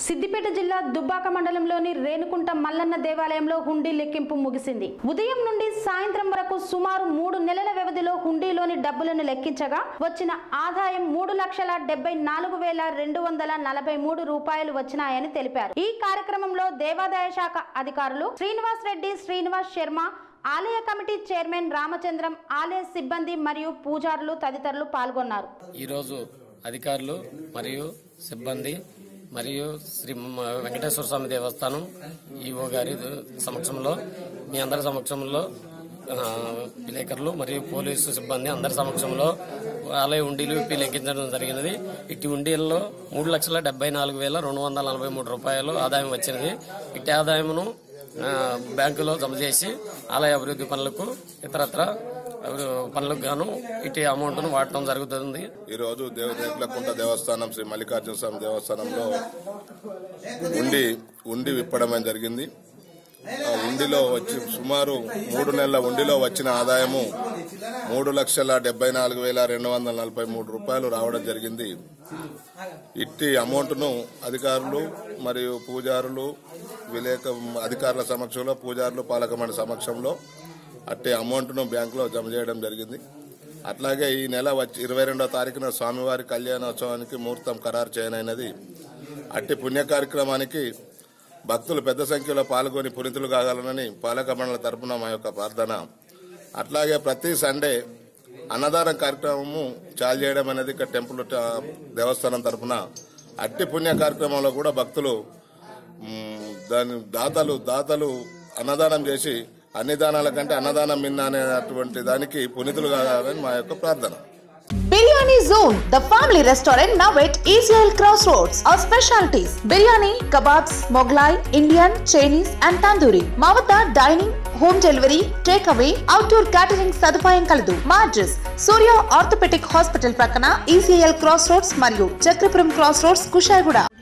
సిద్దిపేట జిల్లా దుబ్బాక మండలంలోని రేణుకుంట మల్లన్న దేవాలయంలో హుండీ లెక్కింపు ముగిసింది ఉదయం నుండి సాయంత్రం వరకు సుమారు మూడు నెలల వ్యవధిలో హుండీలోని డబ్బులను లెక్కించగా వచ్చిన ఆదాయం మూడు లక్షల డెబ్బై నాలుగు వేల రెండు వందల నలభై మూడు రూపాయలు వచ్చినాయని తెలిపారు ఈ కార్యక్రమంలో దేవాదాయ శాఖ అధికారులు శ్రీనివాస్ రెడ్డి శ్రీనివాస్ శర్మ ఆలయ కమిటీ చైర్మన్ రామచంద్రం ఆలయ సిబ్బంది మరియు పూజారులు తదితరులు పాల్గొన్నారు ఈరోజు అధికారులు మరియు సిబ్బంది మరియు శ్రీ మ- వెంకటేశ్వర స్వామి దేవస్థానం ఈఓ గారి సమక్షంలో మీ అందరి సమక్షంలో ఆ, విలేకరులు మరియు పోలీసు సిబ్బంది అందరి సమక్షంలో ఆలయ ఉండీలు విప్పి లెక్కించడం జరిగినది ఇట్టి ఉండీల్లో మూడు లక్షల డెబ్బై నాలుగు వేల రెండు వందల నలభై మూడు రూపాయలు ఆదాయం వచ్చినది ఇట్టి ఆదాయమును ఆ, బ్యాంకులో జమ చేసి ఆలయ అభివృద్ధి పనులకు ఇతరత్ర అభివృ- పనులకు గాను ఇటు అమౌంట్ను వాడటం జరుగుతుంది ఈరోజు దేవదేవులకుంట దేవస్థానం శ్రీ మల్లికార్జున స్వామి దేవస్థానంలో ఉండి ఉండి విప్పడం జరిగింది ఆ ఉండిలో వచ్చి సుమారు మూడు నెలల ఉండిలో వచ్చిన ఆదాయము మూడు లక్షల డెబ్బై నాలుగు వేల రెండు వందల నలభై మూడు రూపాయలు రావడం జరిగింది ఇట్టి అమౌంట్ను అధికారులు మరియు పూజారులు విలేక అధికారుల సమక్షంలో పూజారులు పాలక మండలి సమక్షంలో అట్టి అమౌంట్ను బ్యాంకులో జమ చేయడం జరిగింది అట్లాగే ఈ నెల వచ్చి ఇరవై రెండో తారీఖున స్వామివారి కళ్యాణోత్సవానికి ముహూర్తం ఖరారు చేయనైనది అట్టి పుణ్య కార్యక్రమానికి భక్తులు పెద్ద సంఖ్యలో పాల్గొని పునితులు కాగలనని పాలక మండలి తరపున మా యొక్క ప్రార్థన అట్లాగే ప్రతి సండే అన్నదానం కార్యక్రమము చాలు చేయడం అనేది ఇక్కడ టెంపుల్ ట- దేవస్థానం తరపున అట్టి పుణ్య కార్యక్రమంలో కూడా భక్తులు మ్, దాని దాతలు దాతలు అన్నదానం చేసి అన్ని దానాల కంటే అన్నదానం మిన్న అనేటువంటి దానికి పునితులు కావాలని మా యొక్క ప్రార్థన Biryani Zone, the family restaurant now at ECL Crossroads. Our specialties biryani, kebabs, Moglai, Indian, Chinese, and tandoori. మా వద్ద dining home delivery take away outdoor catering సదుపాయం కలదు మా అడ్రస్ సూర్య ఆర్థోపెటిక్ హాస్పిటల్ ప్రక్కన ఈసీఎల్ క్రాస్ రోడ్స్ మరియు Chakrapuram cross roads Kushaiguda